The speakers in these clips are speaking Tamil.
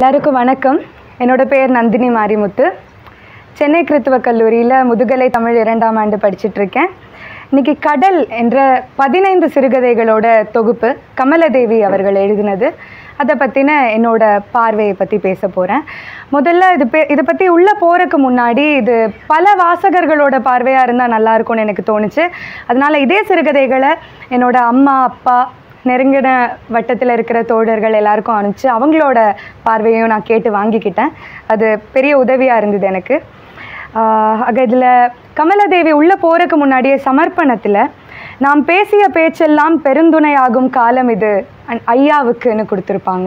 எல்லாருக்கும் வணக்கம் என்னோட பேர் நந்தினி மாரிமுத்து சென்னை கிறித்துவ கல்லூரியில் முதுகலை தமிழ் இரண்டாம் ஆண்டு படிச்சுட்டு இருக்கேன் இன்னைக்கு கடல் என்ற பதினைந்து சிறுகதைகளோட தொகுப்பு கமலதேவி அவர்கள் எழுதினது அதை பற்றின என்னோட பார்வையை பற்றி பேச போகிறேன் முதல்ல இது பே இதை பற்றி உள்ளே போகிறதுக்கு முன்னாடி இது பல வாசகர்களோட பார்வையாக இருந்தால் நல்லா இருக்கும்னு எனக்கு தோணுச்சு அதனால இதே சிறுகதைகளை என்னோட அம்மா அப்பா நெருங்கின வட்டத்தில் இருக்கிற தோழர்கள் எல்லாருக்கும் அனுப்பிச்சு அவங்களோட பார்வையும் நான் கேட்டு வாங்கிக்கிட்டேன் அது பெரிய உதவியாக இருந்தது எனக்கு ஆஹ் ஆக இதில் கமலதேவி உள்ளே போகிறதுக்கு முன்னாடியே சமர்ப்பணத்தில் நாம் பேசிய பேச்செல்லாம் பெருந்துணையாகும் காலம் இது அன்- ஐயாவுக்குன்னு கொடுத்துருப்பாங்க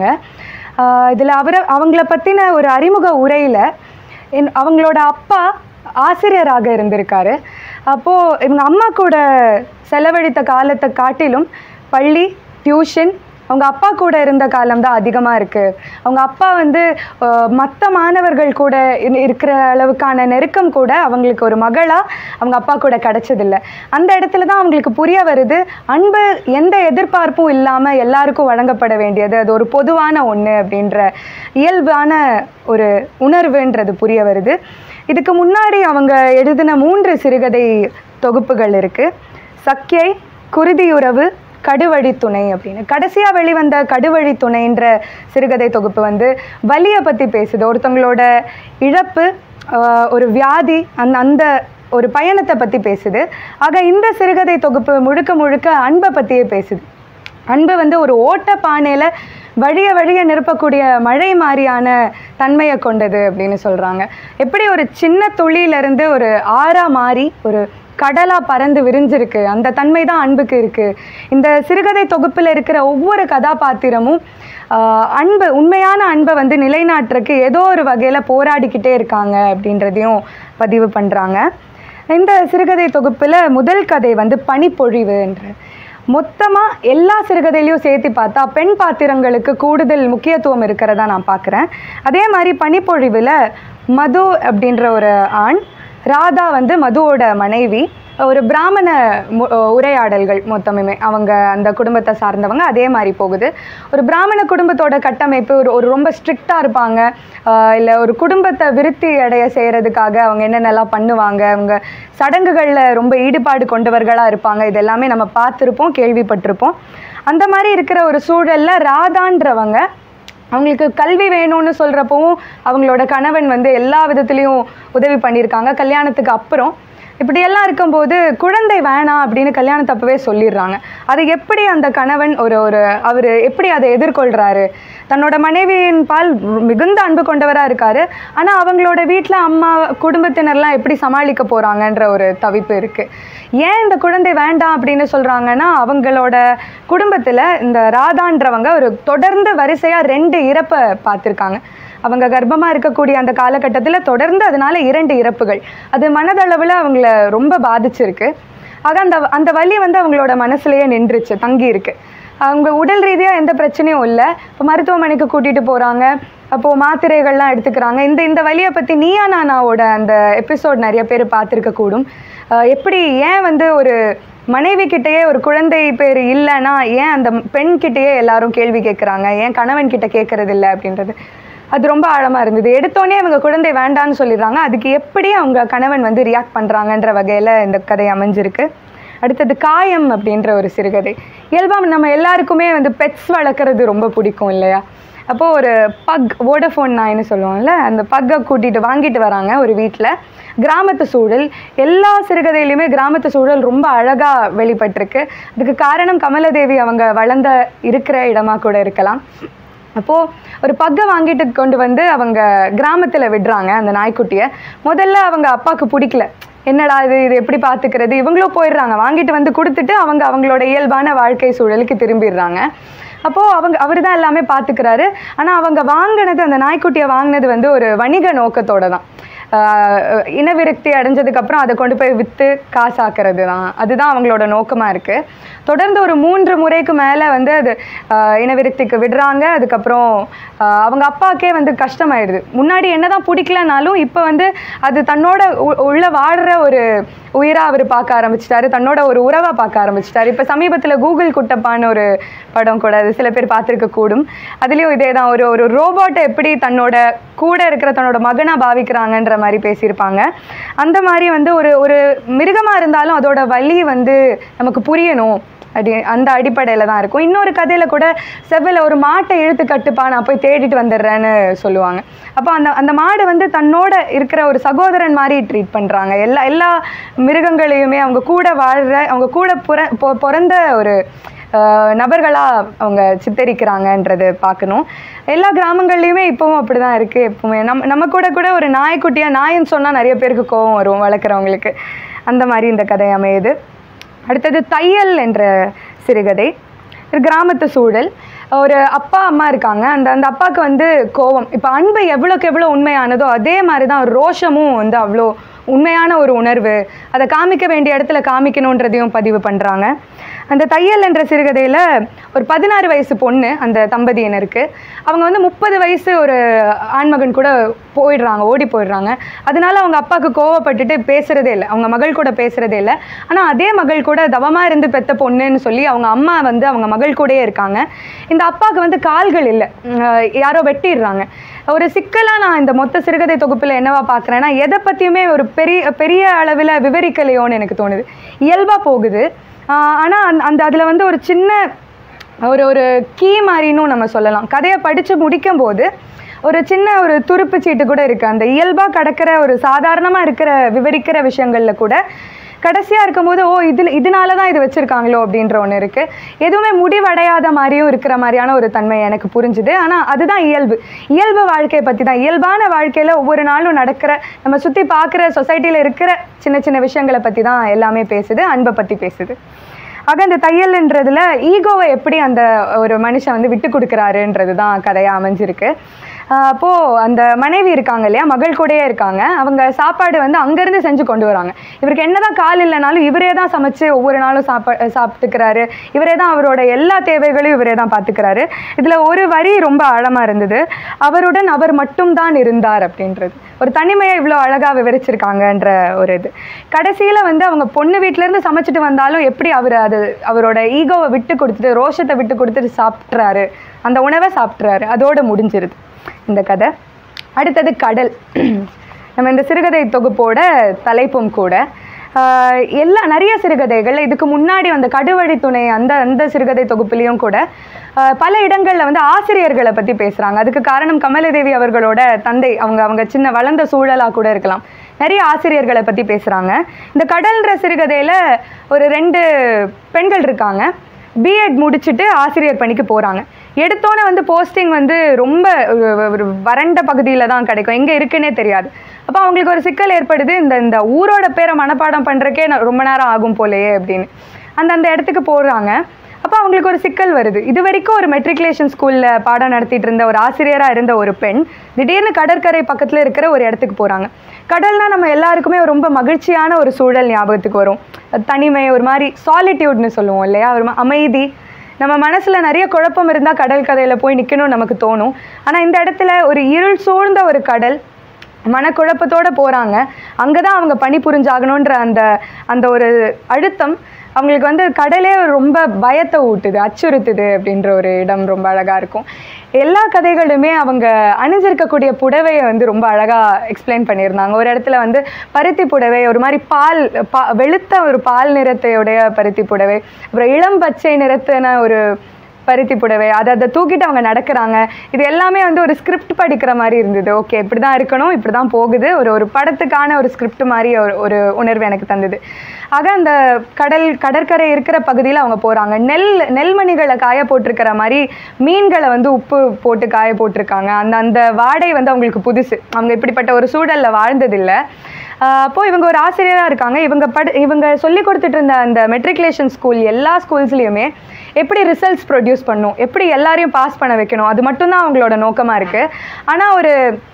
இதில் அவரை அவங்கள பற்றின ஒரு அறிமுக உரையில் என் அவங்களோட அப்பா ஆசிரியராக இருந்திருக்காரு அப்போது இவங்க அம்மா கூட செலவழித்த காலத்தை காட்டிலும் பள்ளி டியூஷன் அவங்க அப்பா கூட இருந்த காலம் தான் அதிகமாக இருக்குது அவங்க அப்பா வந்து மற்ற மாணவர்கள் கூட இரு- இருக்கிற அளவுக்கான நெருக்கம் கூட அவங்களுக்கு ஒரு மகளாக அவங்க அப்பா கூட கிடைச்சதில்ல அந்த இடத்துல தான் அவங்களுக்கு புரிய வருது அன்பு எந்த எதிர்பார்ப்பும் இல்லாமல் எல்லாருக்கும் வழங்கப்பட வேண்டியது அது ஒரு பொதுவான ஒன்று அப்படின்ற இயல்பான ஒரு உணர்வுன்றது புரிய வருது இதுக்கு முன்னாடி அவங்க எழுதின மூன்று சிறுகதை தொகுப்புகள் இருக்குது சக்கியை குருதியுறவு கடுவழி துணை அப்படின்னு கடைசியாக வெளிவந்த கடுவழி துணைன்ற சிறுகதை தொகுப்பு வந்து வலியை பற்றி பேசுது ஒருத்தவங்களோட இழப்பு ஆஹ், ஒரு வியாதி அந்த அந்த ஒரு பயணத்தை பற்றி பேசுது ஆக இந்த சிறுகதை தொகுப்பு முழுக்க முழுக்க அன்பை பற்றியே பேசுது அன்பு வந்து ஒரு ஓட்ட பானையில் வழிய வழிய நிரப்பக்கூடிய மழை மாதிரியான தன்மையை கொண்டது அப்படின்னு சொல்கிறாங்க எப்படி ஒரு சின்ன துளியிலிருந்து ஒரு ஆறா மாறி ஒரு கடலாக பறந்து விரிஞ்சிருக்கு அந்த தன்மை தான் அன்புக்கு இருக்குது இந்த சிறுகதை தொகுப்பில் இருக்கிற ஒவ்வொரு கதாபாத்திரமும் ஆஹ், அன்பு உண்மையான அன்பை வந்து நிலைநாட்டுறதுக்கு ஏதோ ஒரு வகையில் போராடிக்கிட்டே இருக்காங்க அப்படின்றதையும் பதிவு பண்ணுறாங்க இந்த சிறுகதை தொகுப்பில் முதல் கதை வந்து பனிப்பொழிவுன்ற மொத்தமாக எல்லா சிறுகதையிலையும் சேர்த்து பார்த்தா பெண் பாத்திரங்களுக்கு கூடுதல் முக்கியத்துவம் இருக்கிறதா நான் பார்க்குறேன் அதே மாதிரி பனிப்பொழிவில் மது அப்படின்ற ஒரு ஆண் ராதா வந்து மதுவோட மனைவி ஒரு பிராமண மு- உரையாடல்கள் மொத்தமுமே அவங்க அந்த குடும்பத்தை சார்ந்தவங்க அதே மாதிரி போகுது ஒரு பிராமண குடும்பத்தோட கட்டமைப்பு ஒரு ஒரு ரொம்ப ஸ்ட்ரிக்டாக இருப்பாங்க இல்லை ஒரு குடும்பத்தை விருத்தி அடைய செய்கிறதுக்காக அவங்க என்னென்னலாம் பண்ணுவாங்க அவங்க சடங்குகளில் ரொம்ப ஈடுபாடு கொண்டவர்களாக இருப்பாங்க இது எல்லாமே நம்ம பார்த்துருப்போம் கேள்விப்பட்டிருப்போம் அந்த மாதிரி இருக்கிற ஒரு சூழலில் ராதான்றவங்க அவங்களுக்கு கல்வி வேணும்னு சொல்கிறப்பவும் அவங்களோட கணவன் வந்து எல்லா விதத்துலேயும் உதவி பண்ணியிருக்காங்க கல்யாணத்துக்கு அப்புறம் இப்படியெல்லாம் இருக்கும்போது குழந்தை வேணாம் அப்படின்னு கல்யாணத்தை அப்பவே சொல்லிடுறாங்க அது எப்படி அந்த கணவன் ஒரு ஒரு அவர் எப்படி அதை எதிர்கொள்கிறாரு தன்னோட மனைவியின் பால் மிகுந்த அன்பு கொண்டவராக இருக்காரு ஆனால் அவங்களோட வீட்டில் அம்மா குடும்பத்தினர்லாம் எப்படி சமாளிக்க போகிறாங்கன்ற ஒரு தவிப்பு இருக்குது ஏன் இந்த குழந்தை வேண்டாம் அப்படின்னு சொல்கிறாங்கன்னா அவங்களோட குடும்பத்தில் இந்த ராதான்றவங்க ஒரு தொடர்ந்து வரிசையாக ரெண்டு இறப்பை பார்த்துருக்காங்க அவங்க கர்ப்பமாக இருக்கக்கூடிய அந்த காலகட்டத்தில் தொடர்ந்து அதனால இரண்டு இறப்புகள் அது மனதளவில் அவங்கள ரொம்ப பாதிச்சிருக்கு ஆக அந்த அந்த வலி வந்து அவங்களோட மனசுலயே நின்றுச்சு தங்கி இருக்கு அவங்க உடல் ரீதியாக எந்த பிரச்சனையும் இல்லை இப்போ மருத்துவமனைக்கு கூட்டிகிட்டு போகிறாங்க அப்போது மாத்திரைகள்லாம் எடுத்துக்கிறாங்க இந்த இந்த வலியை பற்றி நீயா நானாவோட அந்த எபிசோட் நிறைய பேர் பார்த்துருக்க கூடும் அஹ் எப்படி ஏன் வந்து ஒரு மனைவி கிட்டேயே ஒரு குழந்தை பேர் இல்லைன்னா ஏன் அந்த பெண் கிட்டேயே எல்லாரும் கேள்வி கேட்குறாங்க ஏன் கணவன் கிட்ட கேட்கறது இல்லை அப்படின்றது அது ரொம்ப ஆழமாக இருந்தது எடுத்தோடனே அவங்க குழந்தை வேண்டான்னு சொல்லிடுறாங்க அதுக்கு எப்படி அவங்க கணவன் வந்து ரியாக்ட் பண்ணுறாங்கன்ற வகையில் இந்த கதை அமைஞ்சிருக்கு அடுத்தது காயம் அப்படின்ற ஒரு சிறுகதை இயல்பாக நம்ம எல்லாருக்குமே வந்து பெட்ஸ் வளர்க்குறது ரொம்ப பிடிக்கும் இல்லையா அப்போது ஒரு பக் வோடஃபோன் நாய்னு சொல்லுவோம்ல அந்த பக்கை கூட்டிகிட்டு வாங்கிட்டு வராங்க ஒரு வீட்டில் கிராமத்து சூழல் எல்லா சிறுகதையிலையுமே கிராமத்து சூழல் ரொம்ப அழகாக வெளிப்பட்டிருக்கு அதுக்கு காரணம் கமலதேவி அவங்க வளர்ந்த இருக்கிற இடமா கூட இருக்கலாம் அப்போது ஒரு பக்கை வாங்கிட்டு கொண்டு வந்து அவங்க கிராமத்தில் விடுறாங்க அந்த நாய்க்குட்டியை முதல்ல அவங்க அப்பாவுக்கு பிடிக்கல என்னடா இது இது எப்படி பார்த்துக்கிறது இவங்களும் போயிடுறாங்க வாங்கிட்டு வந்து கொடுத்துட்டு அவங்க அவங்களோட இயல்பான வாழ்க்கை சூழலுக்கு திரும்பிடுறாங்க அப்போது அவங்க அவர் தான் எல்லாமே பார்த்துக்கிறாரு ஆனால் அவங்க வாங்கினது அந்த நாய்க்குட்டியை வாங்கினது வந்து ஒரு வணிக நோக்கத்தோட தான் ஆஹ் இனவிரக்தி அடைஞ்சதுக்கப்புறம் அதை கொண்டு போய் விற்று காசாக்குறது தான் அதுதான் அவங்களோட நோக்கமாக இருக்குது தொடர்ந்து ஒரு மூன்று முறைக்கு மேலே வந்து அது ஆஹ் இனவிரக்திக்கு விடுறாங்க அதுக்கப்புறம் ஆஹ் அவங்க அப்பாக்கே வந்து கஷ்டமாயிடுது முன்னாடி என்னதான் பிடிக்கலனாலும் இப்போ வந்து அது தன்னோட உ- உள்ள வாடுற ஒரு உயிராக அவர் பார்க்க ஆரம்பிச்சிட்டாரு தன்னோட ஒரு உறவாக பார்க்க ஆரம்பிச்சிட்டாரு இப்போ சமீபத்தில் கூகுள் குட்டப்பான்னு ஒரு படம் கூட அது சில பேர் பார்த்துருக்க கூடும் அதுலேயும் இதே தான் ஒரு ஒரு ரோபோட்டை எப்படி தன்னோட கூட இருக்கிற தன்னோட மகனாக பாவிக்கிறாங்கன்ற மாதிரி பேசியிருப்பாங்க அந்த மாதிரி வந்து ஒரு ஒரு மிருகமாக இருந்தாலும் அதோட வலி வந்து நமக்கு புரியணும் அடி அந்த அடிப்படையில் தான் இருக்கும் இன்னொரு கதையில் கூட செவ்வில் ஒரு மாட்டை இழுத்து கட்டுப்பா நான் போய் தேடிட்டு வந்துடுறேன்னு சொல்லுவாங்க அப்போ அந்த அந்த மாடு வந்து தன்னோட இருக்கிற ஒரு சகோதரன் மாதிரி ட்ரீட் பண்ணுறாங்க எல்லா எல்லா மிருகங்களையுமே அவங்க கூட வாழ்கிற அவங்க கூட புற பொ- பிறந்த ஒரு நபர்களாக அவங்க சித்தரிக்கிறாங்கன்றது பார்க்கணும் எல்லா கிராமங்கள்லையுமே இப்போவும் அப்படி தான் இருக்குது எப்பவுமே நம்ம நம்ம கூட கூட ஒரு நாய்க்குட்டியாக நாயின்னு சொன்னால் நிறைய பேருக்கு கோவம் வரும் வளர்க்குறவங்களுக்கு அந்த மாதிரி இந்த கதை அமையுது அடுத்தது தையல் என்ற சிறுகதை ஒரு கிராமத்து சூழல் ஒரு அப்பா அம்மா இருக்காங்க அந்த அந்த அப்பாவுக்கு வந்து கோவம் இப்போ அன்பு எவ்வளோக்கு எவ்வளோ உண்மையானதோ அதே மாதிரி தான் ரோஷமும் வந்து அவ்வளோ உண்மையான ஒரு உணர்வு அதை காமிக்க வேண்டிய இடத்துல காமிக்கணுன்றதையும் பதிவு பண்ணுறாங்க அந்த தையல் என்ற சிறுகதையில் ஒரு பதினாறு வயசு பொண்ணு அந்த தம்பதியினருக்கு அவங்க வந்து முப்பது வயசு ஒரு ஆண்மகன் கூட போயிடுறாங்க ஓடி போயிடுறாங்க அதனால அவங்க அப்பாவுக்கு கோவப்பட்டுட்டு பேசுறதே இல்லை அவங்க மகள் கூட பேசுறதே இல்லை ஆனால் அதே மகள் கூட தவமாக இருந்து பெத்த பொண்ணுன்னு சொல்லி அவங்க அம்மா வந்து அவங்க மகள் கூடயே இருக்காங்க இந்த அப்பாவுக்கு வந்து கால்கள் இல்லை உம், யாரோ வெட்டிடுறாங்க ஒரு சிக்கலாக நான் இந்த மொத்த சிறுகதை தொகுப்பில் என்னவா பார்க்குறேன்னா எதை பற்றியுமே ஒரு பெரிய பெரிய அளவில் விவரிக்கலையோன்னு எனக்கு தோணுது இயல்பாக போகுது ஆனால் அந்த அந்த அதில் வந்து ஒரு சின்ன ஒரு ஒரு கீ மாதிரினும் நம்ம சொல்லலாம் கதையை படித்து முடிக்கும்போது ஒரு சின்ன ஒரு துருப்பு சீட்டு கூட இருக்குது அந்த இயல்பாக கடக்கிற ஒரு சாதாரணமாக இருக்கிற விவரிக்கிற விஷயங்களில் கூட கடைசியாக இருக்கும்போது ஓ இதில் இதனால தான் இது வச்சுருக்காங்களோ அப்படின்ற ஒன்று இருக்குது எதுவுமே முடிவடையாத மாதிரியும் இருக்கிற மாதிரியான ஒரு தன்மை எனக்கு புரிஞ்சுது ஆனால் அதுதான் இயல்பு இயல்பு வாழ்க்கையை பற்றி தான் இயல்பான வாழ்க்கையில் ஒவ்வொரு நாளும் நடக்கிற நம்ம சுற்றி பார்க்குற சொசைட்டியில் இருக்கிற சின்ன சின்ன விஷயங்களை பற்றி தான் எல்லாமே பேசுது அன்பை பற்றி பேசுது ஆக அந்த தையல்ன்றதுல ஈகோவை எப்படி அந்த ஒரு மனுஷன் வந்து விட்டு கொடுக்குறாருன்றது தான் கதையாக அமைஞ்சிருக்கு ஆஹ் அப்போ அந்த மனைவி இருக்காங்க இல்லையா மகள் கூடயே இருக்காங்க அவங்க சாப்பாடு வந்து அங்கேருந்து செஞ்சு கொண்டு வராங்க இவருக்கு என்னதான் கால் இல்லைனாலும் இவரே தான் சமைச்சு ஒவ்வொரு நாளும் சாப்பா சாப்பிட்டுக்கிறாரு இவரே தான் அவரோட எல்லா தேவைகளையும் இவரே தான் பார்த்துக்கிறாரு இதில் ஒரு வரி ரொம்ப ஆழமாக இருந்தது அவருடன் அவர் மட்டும்தான் இருந்தார் அப்படின்றது ஒரு தனிமையை இவ்வளோ அழகாக விவரிச்சிருக்காங்கன்ற ஒரு இது கடைசியில் வந்து அவங்க பொண்ணு வீட்டிலேருந்து சமைச்சிட்டு வந்தாலும் எப்படி அவர் அது அவரோட ஈகோவை விட்டு கொடுத்துட்டு ரோஷத்தை விட்டு கொடுத்துட்டு சாப்பிட்றாரு அந்த உணவை சாப்பிட்றாரு அதோட முடிஞ்சிருது இந்த கதை அடுத்தது கடல் நம்ம இந்த சிறுகதை தொகுப்போட தலைப்பும் கூட ஆஹ் எல்லா நிறைய சிறுகதைகள் இதுக்கு முன்னாடி வந்த கடுவழி துணை அந்த அந்த சிறுகதை தொகுப்புலேயும் கூட ஆஹ் பல இடங்களில் வந்து ஆசிரியர்களை பற்றி பேசுகிறாங்க அதுக்கு காரணம் கமலதேவி அவர்களோட தந்தை அவங்க அவங்க சின்ன வளர்ந்த சூழலாக கூட இருக்கலாம் நிறைய ஆசிரியர்களை பற்றி பேசுகிறாங்க இந்த கடல்ன்ற சிறுகதையில் ஒரு ரெண்டு பெண்கள் இருக்காங்க பிஎட் முடிச்சுட்டு ஆசிரியர் பணிக்கு போகிறாங்க எடுத்தோன்னே வந்து போஸ்டிங் வந்து ரொம்ப ஒரு- ஒரு வறண்ட பகுதியில் தான் கிடைக்கும் எங்கே இருக்குன்னே தெரியாது அப்போ அவங்களுக்கு ஒரு சிக்கல் ஏற்படுது இந்த இந்த ஊரோட பேரை மனப்பாடம் பண்ணுறக்கே ரொம்ப நேரம் ஆகும் போலயே அப்படின்னு அந்த அந்த இடத்துக்கு போடுறாங்க அப்போ அவங்களுக்கு ஒரு சிக்கல் வருது இது வரைக்கும் ஒரு மெட்ரிகுலேஷன் ஸ்கூலில் பாடம் நடத்திட்டு இருந்த ஒரு ஆசிரியராக இருந்த ஒரு பெண் திடீர்னு கடற்கரை பக்கத்தில் இருக்கிற ஒரு இடத்துக்கு போகிறாங்க கடல்னா நம்ம எல்லாருக்குமே ரொம்ப மகிழ்ச்சியான ஒரு சூழல் ஞாபகத்துக்கு வரும் தனிமை ஒரு மாதிரி சாலிட்யூட்னு சொல்லுவோம் இல்லையா ஒரு மா- அமைதி நம்ம மனசில் நிறைய குழப்பம் இருந்தால் கடல் கரையில் போய் நிற்கணும்னு நமக்கு தோணும் ஆனால் இந்த இடத்துல ஒரு இருள் சூழ்ந்த ஒரு கடல் மனக்குழப்பத்தோட போகிறாங்க அங்கே தான் அவங்க பணி புரிஞ்சாகணுன்ற அந்த அந்த ஒரு அழுத்தம் அவங்களுக்கு வந்து கடலே ரொம்ப பயத்தை ஊட்டுது அச்சுறுத்துது அப்படின்ற ஒரு இடம் ரொம்ப அழகாக இருக்கும் எல்லா கதைகளுமே அவங்க அணிஞ்சிருக்கக்கூடிய புடவையை வந்து ரொம்ப அழகாக எக்ஸ்பிளைன் பண்ணியிருந்தாங்க ஒரு இடத்துல வந்து பருத்தி புடவை ஒரு மாதிரி பால் பா வெளுத்த ஒரு பால் நிறத்தையுடைய பருத்தி புடவை அப்புறம் இளம் பச்சை நிறத்தின ஒரு பருத்தி புடவை அதை அதை தூக்கிட்டு அவங்க நடக்கிறாங்க இது எல்லாமே வந்து ஒரு ஸ்கிரிப்ட் படிக்கிற மாதிரி இருந்தது ஓகே இப்படி தான் இருக்கணும் இப்படி தான் போகுது ஒரு ஒரு படத்துக்கான ஒரு ஸ்கிரிப்ட் மாதிரி ஒரு ஒரு உணர்வு எனக்கு தந்தது ஆக அந்த கடல் கடற்கரை இருக்கிற பகுதியில் அவங்க போகிறாங்க நெல் நெல்மணிகளை காய போட்டிருக்கிற மாதிரி மீன்களை வந்து உப்பு போட்டு காய போட்டிருக்காங்க அந்த அந்த வாடை வந்து அவங்களுக்கு புதுசு அவங்க இப்படிப்பட்ட ஒரு சூழலில் வாழ்ந்ததில்லை ஆஹ் அப்போ இவங்க ஒரு ஆசிரியராக இருக்காங்க இவங்க படி இவங்க சொல்லி கொடுத்துட்டு இருந்த அந்த மெட்ரிகுலேஷன் ஸ்கூல் எல்லா ஸ்கூல்ஸ்லேயுமே எப்படி ரிசல்ட்ஸ் ப்ரொடியூஸ் பண்ணும் எப்படி எல்லாரையும் பாஸ் பண்ண வைக்கணும் அது மட்டும்தான் அவங்களோட நோக்கமாக இருக்குது ஆனால் ஒரு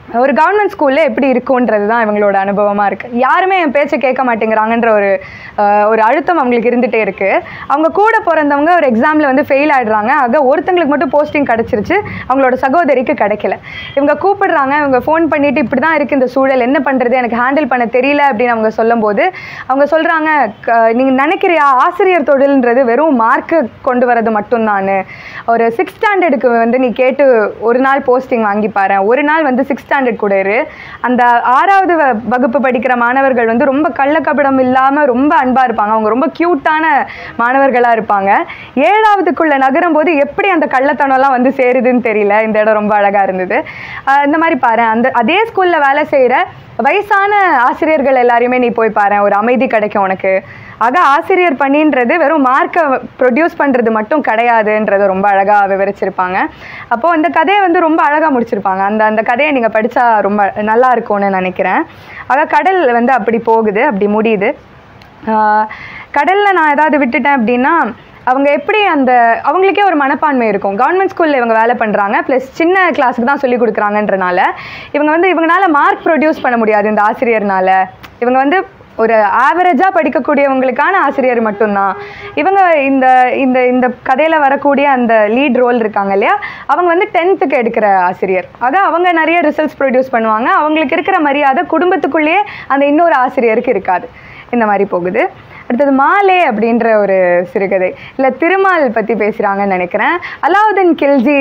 ஒரு கவர்மெண்ட் ஸ்கூலில் எப்படி இருக்கும்ன்றது தான் இவங்களோட அனுபவமாக இருக்குது யாருமே என் பேச்சை கேட்க மாட்டேங்கிறாங்கன்ற ஒரு ஆஹ், ஒரு அழுத்தம் அவங்களுக்கு இருந்துகிட்டே இருக்குது அவங்க கூட பிறந்தவங்க ஒரு எக்ஸாமில் வந்து ஃபெயில் ஆகிடுறாங்க ஆக ஒருத்தங்களுக்கு மட்டும் போஸ்டிங் கிடச்சிருச்சு அவங்களோட சகோதரிக்கு கிடைக்கல இவங்க கூப்பிடுறாங்க இவங்க ஃபோன் பண்ணிட்டு இப்படி தான் இருக்குது இந்த சூழல் என்ன பண்ணுறது எனக்கு ஹேண்டில் பண்ண தெரியல அப்படின்னு அவங்க சொல்லும்போது அவங்க சொல்கிறாங்க நீங்கள் நினைக்கிறியா ஆசிரியர் தொழில்ன்றது வெறும் மார்க்கு கொண்டு வரது மட்டும்தான் ஒரு சிக்ஸ் ஸ்டாண்டர்டுக்கு வந்து நீ கேட்டு ஒரு நாள் போஸ்டிங் வாங்கி பாரு ஒரு நாள் வந்து சிக்ஸ் ஸ்டாண்டர்ட் கூட இரு அந்த ஆறாவது வ- வகுப்பு படிக்கிற மாணவர்கள் வந்து ரொம்ப கள்ளக்கபடம் இல்லாமல் ரொம்ப அன்பாக இருப்பாங்க அவங்க ரொம்ப க்யூட்டான மாணவர்களாக இருப்பாங்க ஏழாவதுக்குள்ள நகரும் போது எப்படி அந்த கள்ளத்தனம்லாம் வந்து சேருதுன்னு தெரியல இந்த இடம் ரொம்ப அழகாக இருந்தது ஆஹ் இந்த மாதிரி பாரு அந்த அதே ஸ்கூலில் வேலை செய்கிற வயசான ஆசிரியர்கள் எல்லாரையுமே நீ போய் பாரு ஒரு அமைதி கிடைக்கும் உனக்கு ஆக ஆசிரியர் பணின்றது வெறும் மார்க்கை ப்ரொடியூஸ் பண்ணுறது மட்டும் கிடையாதுன்றதை ரொம்ப அழகாக விவரிச்சிருப்பாங்க அப்போது அந்த கதையை வந்து ரொம்ப அழகாக முடிச்சிருப்பாங்க அந்த அந்த கதையை நீங்கள் படித்தா ரொம்ப நல்லா இருக்கும்னு நினைக்கிறேன் ஆக கடல் வந்து அப்படி போகுது அப்படி முடியுது கடலில் நான் ஏதாவது விட்டுட்டேன் அப்படின்னா அவங்க எப்படி அந்த அவங்களுக்கே ஒரு மனப்பான்மை இருக்கும் கவர்மெண்ட் ஸ்கூலில் இவங்க வேலை பண்ணுறாங்க ப்ளஸ் சின்ன கிளாஸுக்கு தான் சொல்லி கொடுக்குறாங்கன்றனால இவங்க வந்து இவங்களால மார்க் ப்ரொடியூஸ் பண்ண முடியாது இந்த ஆசிரியர்னால இவங்க வந்து ஒரு ஆவரேஜாக படிக்கக்கூடியவங்களுக்கான ஆசிரியர் மட்டும்தான் இவங்க இந்த இந்த இந்த கதையில் வரக்கூடிய அந்த லீட் ரோல் இருக்காங்க இல்லையா அவங்க வந்து டென்த்துக்கு எடுக்கிற ஆசிரியர் ஆக அவங்க நிறைய ரிசல்ட்ஸ் ப்ரொடியூஸ் பண்ணுவாங்க அவங்களுக்கு இருக்கிற மரியாதை குடும்பத்துக்குள்ளேயே அந்த இன்னொரு ஆசிரியருக்கு இருக்காது இந்த மாதிரி போகுது அடுத்தது மாலே அப்படின்ற ஒரு சிறுகதை இல்லை திருமால் பற்றி பேசுகிறாங்கன்னு நினைக்கிறேன் அலாவுதீன் கில்ஜி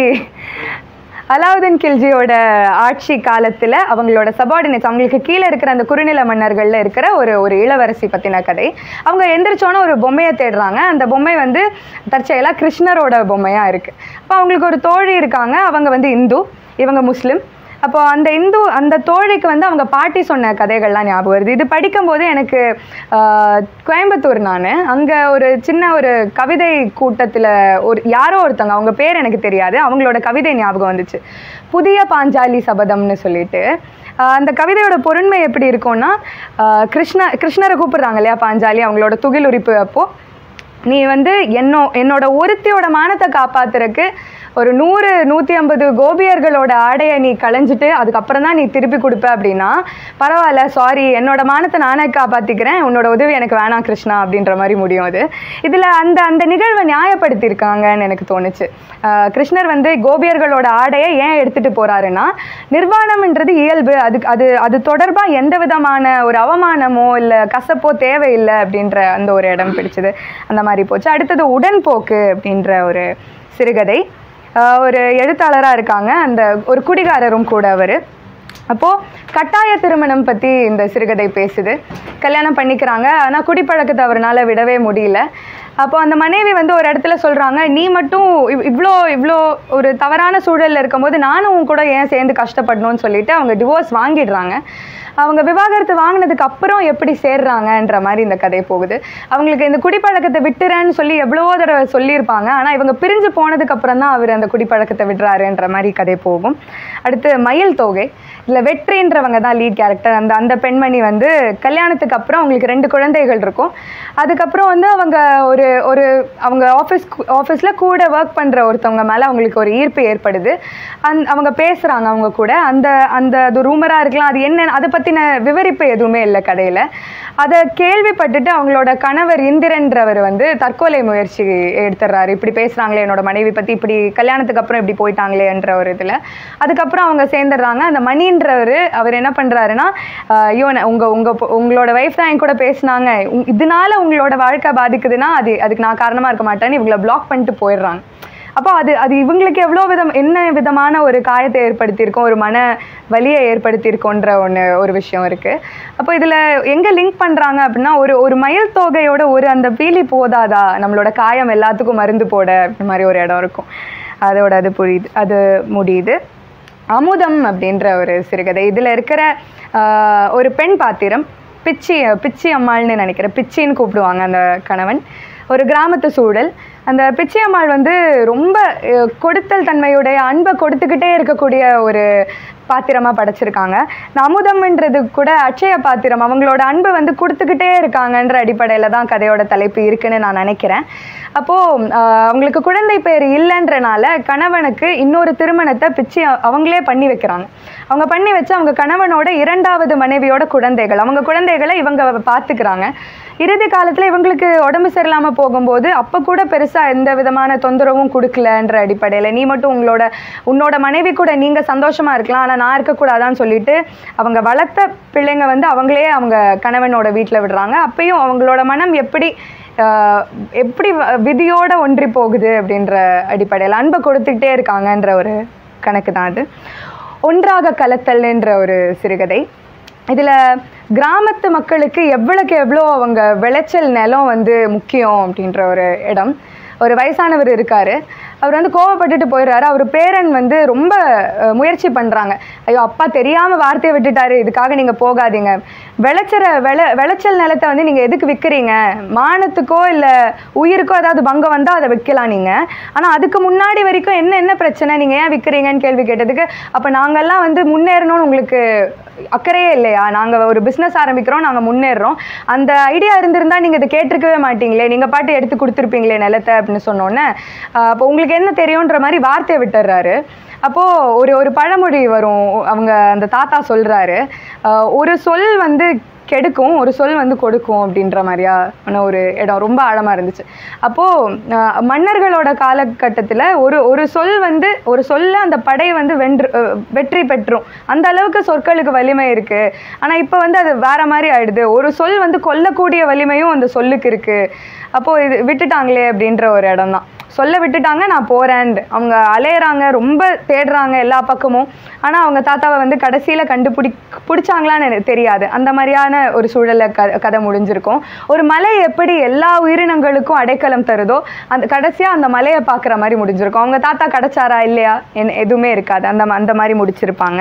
அலாவுதீன் கில்ஜியோட ஆட்சி காலத்தில் அவங்களோட சபார்டினேட்ஸ் அவங்களுக்கு கீழே இருக்கிற அந்த குறுநில மன்னர்களில் இருக்கிற ஒரு ஒரு இளவரசி பற்றின கதை அவங்க எந்திரிச்சோன்னே ஒரு பொம்மையை தேடுறாங்க அந்த பொம்மை வந்து தற்செயலாக கிருஷ்ணரோட பொம்மையாக இருக்குது அப்போ அவங்களுக்கு ஒரு தோழி இருக்காங்க அவங்க வந்து இந்து இவங்க முஸ்லீம் அப்போ அந்த இந்து அந்த தோழிக்கு வந்து அவங்க பாட்டி சொன்ன கதைகள்லாம் ஞாபகம் வருது இது படிக்கும்போது எனக்கு ஆஹ், கோயம்புத்தூர் நான் அங்கே ஒரு சின்ன ஒரு கவிதை கூட்டத்தில் ஒரு யாரோ ஒருத்தவங்க அவங்க பேர் எனக்கு தெரியாது அவங்களோட கவிதை ஞாபகம் வந்துச்சு புதிய பாஞ்சாலி சபதம்னு சொல்லிட்டு ஆஹ், அந்த கவிதையோட பொருண்மை எப்படி இருக்கும்னா ஆஹ், கிருஷ்ண கிருஷ்ணரை கூப்பிடுறாங்க இல்லையா பாஞ்சாலி அவங்களோட துகில் உரிப்பு அப்போது நீ வந்து என்னோ என்னோட ஒருத்தியோட மானத்தை காப்பாத்துறதுக்கு ஒரு நூறு நூற்றி ஐம்பது கோபியர்களோட ஆடையை நீ களைஞ்சிட்டு அதுக்கப்புறம் தான் நீ திருப்பி கொடுப்ப அப்படின்னா பரவாயில்ல சாரி என்னோட மானத்தை நானே காப்பாற்றிக்கிறேன் உன்னோட உதவி எனக்கு வேணாம் கிருஷ்ணா அப்படின்ற மாதிரி முடியும் அது இதில் அந்த அந்த நிகழ்வை நியாயப்படுத்தியிருக்காங்கன்னு எனக்கு தோணுச்சு ஆஹ் கிருஷ்ணர் வந்து கோபியர்களோட ஆடையை ஏன் எடுத்துகிட்டு போகிறாருன்னா நிர்வாணம்ன்றது இயல்பு அதுக்கு அது அது தொடர்பாக எந்த விதமான ஒரு அவமானமோ இல்லை கசப்போ தேவையில்லை அப்படின்ற அந்த ஒரு இடம் பிடிச்சது அந்த மாதிரி போச்சு அடுத்தது உடன்போக்கு அப்படின்ற ஒரு சிறுகதை ஆஹ் ஒரு எழுத்தாளராக இருக்காங்க அந்த ஒரு குடிகாரரும் கூட அவர் அப்போது கட்டாய திருமணம் பற்றி இந்த சிறுகதை பேசுது கல்யாணம் பண்ணிக்கிறாங்க ஆனால் குடிப்பழக்கத்தை அவரால் விடவே முடியல அப்போ அந்த மனைவி வந்து ஒரு இடத்துல சொல்கிறாங்க நீ மட்டும் இவ்- இவ்வளோ இவ்வளோ ஒரு தவறான சூழலில் இருக்கும்போது நானும் உன் கூட ஏன் சேர்ந்து கஷ்டப்படணும்னு சொல்லிட்டு அவங்க டிவோர்ஸ் வாங்கிடுறாங்க அவங்க விவாகரத்து வாங்கினதுக்கு அப்புறம் எப்படி சேர்றாங்கன்ற மாதிரி இந்த கதை போகுது அவங்களுக்கு இந்த குடிப்பழக்கத்தை விட்டுறேன்னு சொல்லி எவ்வளவோ தடவை சொல்லியிருப்பாங்க ஆனால் இவங்க பிரிஞ்சு போனதுக்கு அப்புறம் தான் அவர் அந்த குடிப்பழக்கத்தை விடுறாருன்ற மாதிரி கதை போகும் அடுத்து மயில் தொகை இதில் வெற்றின்றவங்க தான் லீட் கேரக்டர் அந்த அந்த பெண்மணி வந்து கல்யாணத்துக்கு அப்புறம் அவங்களுக்கு ரெண்டு குழந்தைகள் இருக்கும் அதுக்கப்புறம் வந்து அவங்க ஒரு ஒரு அவங்க ஆஃபீஸ் ஆஃபீஸில் கூட ஒர்க் பண்ணுற ஒருத்தவங்க மேலே அவங்களுக்கு ஒரு ஈர்ப்பு ஏற்படுது அந் அவங்க பேசுகிறாங்க அவங்க கூட அந்த அந்த அது ரூமராக இருக்கலாம் அது என்ன அதை பற்றின விவரிப்பு எதுவுமே இல்லை கதையில் அதை கேள்விப்பட்டுட்டு அவங்களோட கணவர் இந்திரன்றவர் வந்து தற்கொலை முயற்சி எடுத்துடுறாரு இப்படி பேசுகிறாங்களே என்னோட மனைவி பற்றி இப்படி கல்யாணத்துக்கு அப்புறம் இப்படி போயிட்டாங்களேன்ற ஒரு இதில் அதுக்கப்புறம் அவங்க சேர்ந்துடுறாங்க அந்த மணின்றவர் அவர் என்ன பண்ணுறாருன்னா ஐயோ நான் உங்க உங்க பொ- உங்களோட ஒய்ஃப் தான் என் கூட பேசினாங்க உங்- இதனால உங்களோட வாழ்க்கை பாதிக்குதுன்னா அது அதுக்கு நான் காரணமாக இருக்க மாட்டேன்னு இவங்கள பிளாக் பண்ணிட்டு போயிடுறாங்க அப்போ அது அது இவங்களுக்கு எவ்வளோ விதம் என்ன விதமான ஒரு காயத்தை ஏற்படுத்தியிருக்கோம் ஒரு மன வலியை ஏற்படுத்தியிருக்கோன்ற ஒன்று ஒரு விஷயம் இருக்குது அப்போ இதில் எங்கே லிங்க் பண்ணுறாங்க அப்படின்னா ஒரு ஒரு மயில் தொகையோட ஒரு அந்த பீலி போதாதா நம்மளோட காயம் எல்லாத்துக்கும் மருந்து போட இந்த மாதிரி ஒரு இடம் இருக்கும் அதோட அது புரியுது அது முடியுது அமுதம் அப்படின்ற ஒரு சிறுகதை இதில் இருக்கிற ஆஹ், ஒரு பெண் பாத்திரம் பிச்சி பிச்சி அம்மாள்னு நினைக்கிறேன் பிச்சின்னு கூப்பிடுவாங்க அந்த கணவன் ஒரு கிராமத்து சூழல் அந்த பிச்சி அம்மாள் வந்து ரொம்ப அஹ், கொடுத்தல் தன்மையுடைய அன்பை கொடுத்துக்கிட்டே இருக்கக்கூடிய ஒரு பாத்திரமாக படைச்சிருக்காங்க இந்த அமுதம்ன்றது கூட அட்சய பாத்திரம் அவங்களோட அன்பை வந்து கொடுத்துக்கிட்டே இருக்காங்கன்ற அடிப்படையில் தான் கதையோட தலைப்பு இருக்குன்னு நான் நினைக்கிறேன் அப்போது அவங்களுக்கு குழந்தை பேர் இல்லைன்றனால கணவனுக்கு இன்னொரு திருமணத்தை பிச்சு அ- அவங்களே பண்ணி வைக்கிறாங்க அவங்க பண்ணி வச்சு அவங்க கணவனோட இரண்டாவது மனைவியோட குழந்தைகள் அவங்க குழந்தைகளை இவங்க பார்த்துக்கிறாங்க இறுதி காலத்தில் இவங்களுக்கு உடம்பு சரியில்லாமல் போகும்போது அப்போ கூட பெருசாக எந்த விதமான தொந்தரவும் கொடுக்கலன்ற அடிப்படையில் நீ மட்டும் உங்களோட உன்னோட மனைவி கூட நீங்கள் சந்தோஷமாக இருக்கலாம் ஆனால் நான் இருக்கக்கூடாதான்னு சொல்லிட்டு அவங்க வளர்த்த பிள்ளைங்க வந்து அவங்களே அவங்க கணவனோட வீட்டில் விடுறாங்க அப்பயும் அவங்களோட மனம் எப்படி ஆஹ், எப்படி வ- விதியோட ஒன்றி போகுது அப்படின்ற அடிப்படையில் அன்பை கொடுத்துக்கிட்டே இருக்காங்கன்ற ஒரு கணக்கு தான் அது ஒன்றாக கலத்தல்ன்ற ஒரு சிறுகதை இதில் கிராமத்து மக்களுக்கு எவ்வளோக்கு எவ்வளோ அவங்க விளைச்சல் நிலம் வந்து முக்கியம் அப்படின்ற ஒரு இடம் ஒரு வயசானவர் இருக்கார் அவர் வந்து கோவப்பட்டுட்டு போயிடுறாரு அவர் பேரன் வந்து ரொம்ப அஹ், முயற்சி பண்ணுறாங்க ஐயோ அப்பா தெரியாமல் வார்த்தையை விட்டுட்டாரு இதுக்காக நீங்கள் போகாதீங்க விளைச்சற விளை விளைச்சல் நிலத்தை வந்து நீங்கள் எதுக்கு விற்கிறீங்க மானத்துக்கோ இல்லை உயிருக்கோ ஏதாவது பங்கம் வந்தால் அதை விற்கலாம் நீங்கள் ஆனால் அதுக்கு முன்னாடி வரைக்கும் என்ன என்ன பிரச்சனை நீங்கள் ஏன் விற்கிறீங்கன்னு கேள்வி கேட்டதுக்கு அப்போ நாங்கள்லாம் வந்து முன்னேறணும்னு உங்களுக்கு அக்கறையே இல்லையா நாங்கள் ஒரு பிஸ்னஸ் ஆரம்பிக்கிறோம் நாங்கள் முன்னேறுறோம் அந்த ஐடியா இருந்திருந்தா நீங்கள் இதை கேட்டிருக்கவே மாட்டீங்களே நீங்கள் பாட்டு எடுத்து கொடுத்துருப்பீங்களே நிலத்தை அப்படின்னு சொன்னோன்னே அப்போ உங்களுக்கு என்ன தெரியுன்ற மாதிரி வார்த்தையை விட்டுறாரு அப்போது ஒரு ஒரு பழமொழி வரும் அவங்க அந்த தாத்தா சொல்கிறாரு ஒரு சொல் வந்து கெடுக்கும் ஒரு சொல் வந்து கொடுக்கும் அப்படின்ற மாதிரியா ஆன ஒரு இடம் ரொம்ப ஆழமாக இருந்துச்சு அப்போது மன்னர்களோட காலகட்டத்தில் ஒரு ஒரு சொல் வந்து ஒரு சொல்ல அந்த படை வந்து வென்று அஹ், வெற்றி பெற்றும் அந்த அளவுக்கு சொற்களுக்கு வலிமை இருக்குது ஆனால் இப்போ வந்து அது வேற மாதிரி ஆயிடுது ஒரு சொல் வந்து கொல்லக்கூடிய வலிமையும் அந்த சொல்லுக்கு இருக்குது அப்போது இது விட்டுட்டாங்களே அப்படின்ற ஒரு இடம் தான் சொல்ல விட்டுட்டாங்க நான் போகிறேன் அவங்க அலையிறாங்க ரொம்ப தேடுறாங்க எல்லா பக்கமும் ஆனால் அவங்க தாத்தாவை வந்து கடைசியில் கண்டுபிடி பிடிச்சாங்களான்னு எனக்கு தெரியாது அந்த மாதிரியான ஒரு சூழலை க கதை முடிஞ்சிருக்கும் ஒரு மலை எப்படி எல்லா உயிரினங்களுக்கும் அடைக்கலம் தருதோ அந்த கடைசியாக அந்த மலையை பார்க்குற மாதிரி முடிஞ்சிருக்கும் அவங்க தாத்தா கிடைச்சாரா இல்லையா என் எதுவுமே இருக்காது அந்த ம- அந்த மாதிரி முடிச்சிருப்பாங்க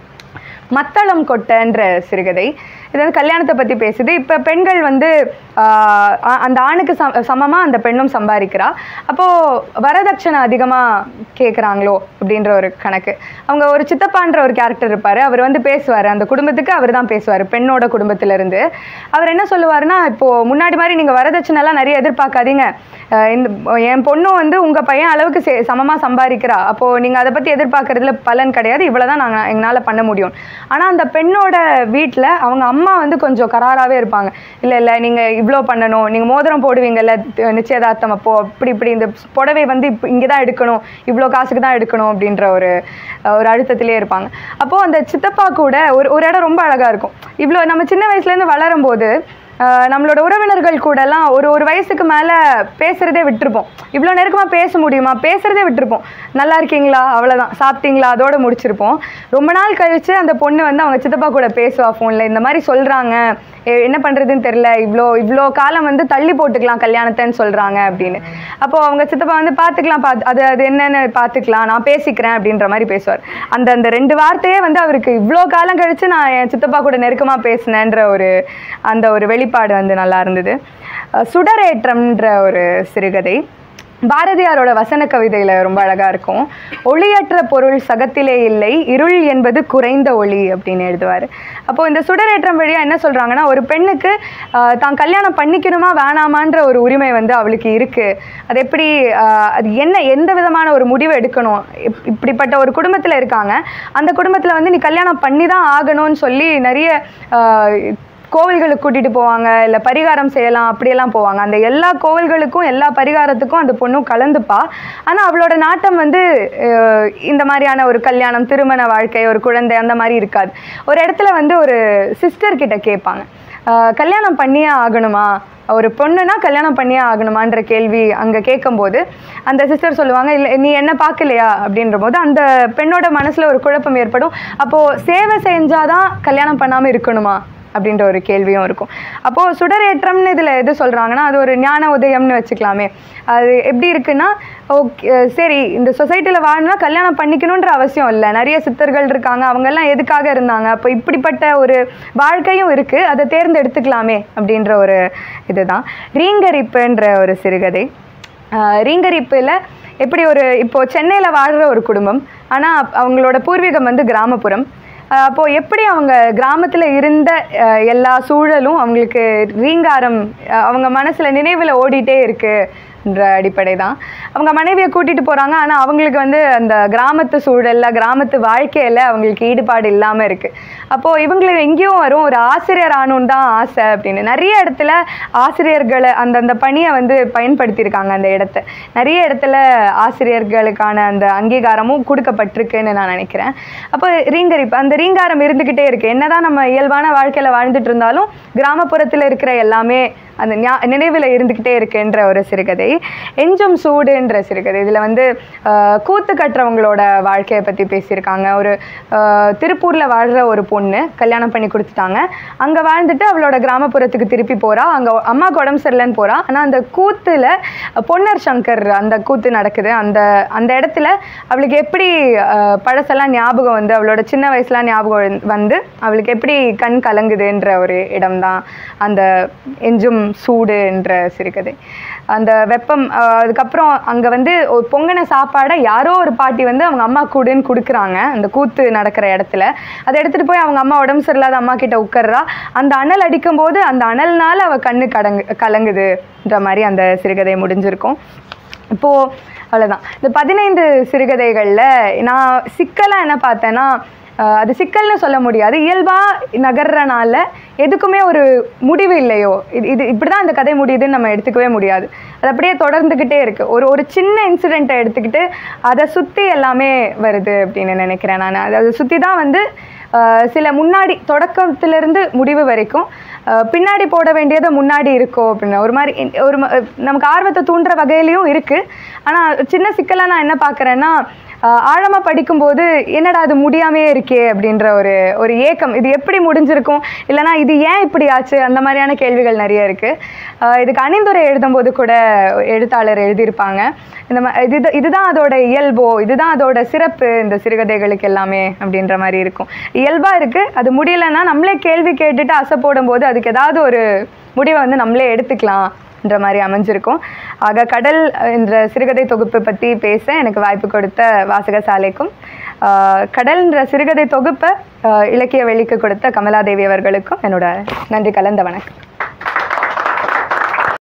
மத்தளம் கொட்டன்ற சிறுகதை இது வந்து கல்யாணத்தை பற்றி பேசுது இப்போ பெண்கள் வந்து ஆஹ், அ- அந்த ஆணுக்கு சம சமமாக அந்த பெண்ணும் சம்பாதிக்கிறா அப்போது வரதட்சணை அதிகமாக கேட்குறாங்களோ அப்படின்ற ஒரு கணக்கு அவங்க ஒரு சித்தப்பான்ற ஒரு கேரக்டர் இருப்பார் அவர் வந்து பேசுவார் அந்த குடும்பத்துக்கு அவர் தான் பேசுவார் பெண்ணோட குடும்பத்திலேருந்து அவர் என்ன சொல்லுவாருன்னா இப்போது முன்னாடி மாதிரி நீங்கள் வரதட்சணைலாம் நிறைய எதிர்பார்க்காதீங்க ஆஹ் இந்த என் பொண்ணும் வந்து உங்கள் பையன் அளவுக்கு சே சமமாக சம்பாதிக்கிறா அப்போது நீங்கள் அதை பற்றி எதிர்பார்க்கறதுல பலன் கிடையாது இவ்வளோ தான் நாங்கள் எங்களால் பண்ண முடியும் ஆனால் அந்த பெண்ணோட வீட்டில் அவங்க அம்மா வந்து கொஞ்சம் கராராகவே இருப்பாங்க இல்லை இல்லை நீங்கள் இவ்வளோ பண்ணணும் நீங்கள் மோதிரம் போடுவீங்கல்ல தி- நிச்சயதார்த்தம் அப்போ அப்படி இப்படி இந்த புடவை வந்து இப்போ இங்கே தான் எடுக்கணும் இவ்வளோ காசுக்கு தான் எடுக்கணும் அப்படின்ற ஒரு அஹ், ஒரு அழுத்தத்திலே இருப்பாங்க அப்போது அந்த சித்தப்பா கூட ஒரு ஒரு இடம் ரொம்ப அழகாக இருக்கும் இவ்வளோ நம்ம சின்ன வயசுலேருந்து வளரும்போது ஆஹ் நம்மளோட உறவினர்கள் கூடலாம் ஒரு ஒரு வயசுக்கு மேலே பேசுகிறதே விட்டுருப்போம் இவ்வளோ நெருக்கமாக பேச முடியுமா பேசுகிறதே விட்டுருப்போம் நல்லா இருக்கீங்களா அவ்வளோதான் சாப்பிட்டீங்களா அதோட முடிச்சிருப்போம் ரொம்ப நாள் கழித்து அந்த பொண்ணு வந்து அவங்க சித்தப்பா கூட பேசுவா ஃபோனில் இந்த மாதிரி சொல்கிறாங்க என்ன பண்ணுறதுன்னு தெரில இவ்வளோ இவ்வளோ காலம் வந்து தள்ளி போட்டுக்கலாம் கல்யாணத்தைன்னு சொல்கிறாங்க அப்படின்னு அப்போது அவங்க சித்தப்பா வந்து பார்த்துக்கலாம் பார்த்து அது அது என்னென்னு பார்த்துக்கலாம் நான் பேசிக்கிறேன் அப்படின்ற மாதிரி பேசுவார் அந்த அந்த ரெண்டு வார்த்தையே வந்து அவருக்கு இவ்வளோ காலம் கழித்து நான் என் சித்தப்பா கூட நெருக்கமாக பேசினேன்ற ஒரு அந்த ஒரு வெளிப்பாடு வந்து நல்லா இருந்தது அஹ் சுடரேற்றம்ன்ற ஒரு சிறுகதை பாரதியாரோட வசன கவிதையில் ரொம்ப அழகாக இருக்கும் ஒளியற்ற பொருள் சகத்திலே இல்லை இருள் என்பது குறைந்த ஒளி அப்படின்னு எழுதுவார் அப்போது இந்த சுடரேற்றம் வழியாக என்ன சொல்கிறாங்கன்னா ஒரு பெண்ணுக்கு ஆஹ், தான் கல்யாணம் பண்ணிக்கணுமா வேணாமான்ற ஒரு உரிமை வந்து அவளுக்கு இருக்குது அது எப்படி ஆஹ், அது என்ன எந்த விதமான ஒரு முடிவு எடுக்கணும் இப்- இப்படிப்பட்ட ஒரு குடும்பத்தில் இருக்காங்க அந்த குடும்பத்தில் வந்து நீ கல்யாணம் பண்ணி தான் ஆகணும்னு சொல்லி நிறைய ஆஹ், கோவில்களுக்கு கூட்டிகிட்டு போவாங்க இல்லை பரிகாரம் செய்யலாம் அப்படியெல்லாம் போவாங்க அந்த எல்லா கோவில்களுக்கும் எல்லா பரிகாரத்துக்கும் அந்த பொண்ணும் கலந்துப்பா ஆனால் அவளோட நாட்டம் வந்து அஹ், இந்த மாதிரியான ஒரு கல்யாணம் திருமண வாழ்க்கை ஒரு குழந்தை அந்த மாதிரி இருக்காது ஒரு இடத்துல வந்து ஒரு சிஸ்டர் கிட்ட கேட்பாங்க அஹ், கல்யாணம் பண்ணியே ஆகணுமா ஒரு பொண்ணுனா கல்யாணம் பண்ணியே ஆகணுமான்ற கேள்வி அங்கே கேட்கும்போது அந்த சிஸ்டர் சொல்லுவாங்க இல்லை நீ என்ன பார்க்கலையா அப்படின்ற போது அந்த பெண்ணோட மனசில் ஒரு குழப்பம் ஏற்படும் அப்போது சேவை செஞ்சாதான் கல்யாணம் பண்ணாமல் இருக்கணுமா அப்படின்ற ஒரு கேள்வியும் இருக்கும் அப்போது சுடரேற்றம்னு இதில் எது சொல்கிறாங்கன்னா அது ஒரு ஞான உதயம்னு வச்சுக்கலாமே அது எப்படி இருக்குன்னா ஓகே சரி இந்த சொசைட்டியில் வாழணும்னா கல்யாணம் பண்ணிக்கணுன்ற அவசியம் இல்லை நிறைய சித்தர்கள் இருக்காங்க அவங்கெல்லாம் எதுக்காக இருந்தாங்க அப்போ இப்படிப்பட்ட ஒரு வாழ்க்கையும் இருக்குது அதை தேர்ந்தெடுத்துக்கலாமே அப்படின்ற ஒரு இதுதான் ரீங்கரிப்புன்ற ஒரு சிறுகதை ஆஹ் ரீங்கரிப்பில் எப்படி ஒரு இப்போ சென்னையில் வாழ்கிற ஒரு குடும்பம் ஆனால் அவங்களோட பூர்வீகம் வந்து கிராமப்புறம் அஹ் அப்போ எப்படி அவங்க கிராமத்தில் இருந்த அஹ், எல்லா சூழலும் அவங்களுக்கு ரீங்காரம் அஹ், அவங்க மனசில் நினைவில் ஓடிட்டே இருக்கு என்ற அடிப்படை தான் அவங்க மனைவியை கூட்டிட்டு போறாங்க ஆனா அவங்களுக்கு வந்து அந்த கிராமத்து சூழல்ல கிராமத்து வாழ்க்கையில அவங்களுக்கு ஈடுபாடு இல்லாம இருக்கு அப்போ இவங்களுக்கு எங்கேயும் வரும் ஒரு ஆசிரியர் ஆகணும்னு தான் ஆசை அப்படின்னு நிறைய இடத்துல ஆசிரியர்களை அந்த அந்த பணியை வந்து பயன்படுத்தியிருக்காங்க அந்த இடத்த நிறைய இடத்துல ஆசிரியர்களுக்கான அந்த அங்கீகாரமும் கொடுக்கப்பட்டிருக்குன்னு நான் நினைக்கிறேன் அப்போ ரீங்கரிப்பு அந்த ரீங்காரம் இருந்துக்கிட்டே இருக்கு என்னதான் நம்ம இயல்பான வாழ்க்கையில வாழ்ந்துட்டு இருந்தாலும் கிராமப்புறத்துல இருக்கிற எல்லாமே அந்த ஞா- நினைவில் இருந்துக்கிட்டே இருக்குன்ற ஒரு சிறுகதை எஞ்சும் சூடுன்ற சிறுகதை இதில் வந்து ஆஹ், கூத்து கட்டுறவங்களோட வாழ்க்கையை பற்றி பேசியிருக்காங்க ஒரு ஆஹ், திருப்பூர்ல வாழ்கிற ஒரு பொண்ணு கல்யாணம் பண்ணி கொடுத்துட்டாங்க அங்கே வாழ்ந்துட்டு அவளோட கிராமப்புறத்துக்கு திருப்பி போறா அங்கே அம்மாவுக்கு உடம்பு சரியில்லைன்னு போறா ஆனால் அந்த கூத்துல பொன்னர் சங்கர் அந்த கூத்து நடக்குது அந்த அந்த இடத்துல அவளுக்கு எப்படி ஆஹ், பழசெல்லாம் ஞாபகம் வந்து அவளோட சின்ன வயசுலாம் ஞாபகம் வந்து- வந்து அவளுக்கு எப்படி கண் கலங்குதுன்ற ஒரு இடம்தான் அந்த எஞ்சும் சூடு என்ற சிறுகதை அந்த வெப்பம் ஆஹ், அதுக்கப்புறம் அங்கே வந்து ஒரு பொங்கின சாப்பாடை யாரோ ஒரு பாட்டி வந்து அவங்க அம்மா கூடுன்னு கொடுக்குறாங்க அந்த கூத்து நடக்கிற இடத்துல அதை எடுத்துகிட்டு போய் அவங்க அம்மா உடம்பு சரியில்லாத அம்மா கிட்ட உட்கார்றா அந்த அனல் அடிக்கும்போது அந்த அனல்னால அவ கண்ணு கடங்கு கலங்குதுன்ற மாதிரி அந்த சிறுகதை முடிஞ்சிருக்கும் இப்போ அவ்வளோதான் இந்த பதினைந்து சிறுகதைகளில் நான் சிக்கலாக என்ன பார்த்தேன்னா ஆஹ் அது சிக்கல்னு சொல்ல முடியாது இயல்பா நகர்றனால எதுக்குமே ஒரு முடிவு இல்லையோ இது இது இப்படி தான் இந்த கதை முடியுதுன்னு நம்ம எடுத்துக்கவே முடியாது அது அப்படியே தொடர்ந்துக்கிட்டே இருக்கு ஒரு ஒரு சின்ன இன்சிடெண்ட்டை எடுத்துக்கிட்டு அதை சுற்றி எல்லாமே வருது அப்படின்னு நினைக்கிறேன் நான் அதை அதை சுற்றி தான் வந்து ஆஹ் சில முன்னாடி தொடக்கத்திலிருந்து முடிவு வரைக்கும் ஆஹ் பின்னாடி போட வேண்டியது முன்னாடி இருக்கோ அப்படின்னு ஒரு மாதிரி இன்- ஒரு ம- நமக்கு ஆர்வத்தை தூண்டுற வகையிலையும் இருக்கு ஆனால் சின்ன சிக்கலாக நான் என்ன பார்க்குறேன்னா ஆழமாக படிக்கும்போது என்னடா அது முடியாமையே இருக்கே அப்படின்ற ஒரு ஒரு ஏக்கம் இது எப்படி முடிஞ்சிருக்கும் இல்லைனா இது ஏன் இப்படி ஆச்சு அந்த மாதிரியான கேள்விகள் நிறைய இருக்குது இதுக்கு அணிந்துரை எழுதும்போது கூட எழுத்தாளர் எழுதியிருப்பாங்க இந்த மா இது இதுதான் அதோட இயல்போ இதுதான் அதோட சிறப்பு இந்த சிறுகதைகளுக்கு எல்லாமே அப்படின்ற மாதிரி இருக்கும் இயல்பாக இருக்குது அது முடியலைன்னா நம்மளே கேள்வி கேட்டுட்டு அசை போடும்போது அதுக்கு ஏதாவது ஒரு முடிவை வந்து நம்மளே எடுத்துக்கலாம் என்ற மாதிரி அமைஞ்சிருக்கும் ஆக கடல் என்ற சிறுகதை தொகுப்பு பற்றி பேச எனக்கு வாய்ப்பு கொடுத்த வாசகசாலைக்கும் ஆஹ் கடல்ன்ற சிறுகதை தொகுப்பை ஆஹ் இலக்கிய வெளிக்கு கொடுத்த கமலாதேவி அவர்களுக்கும் என்னோட நன்றி கலந்த வணக்கம்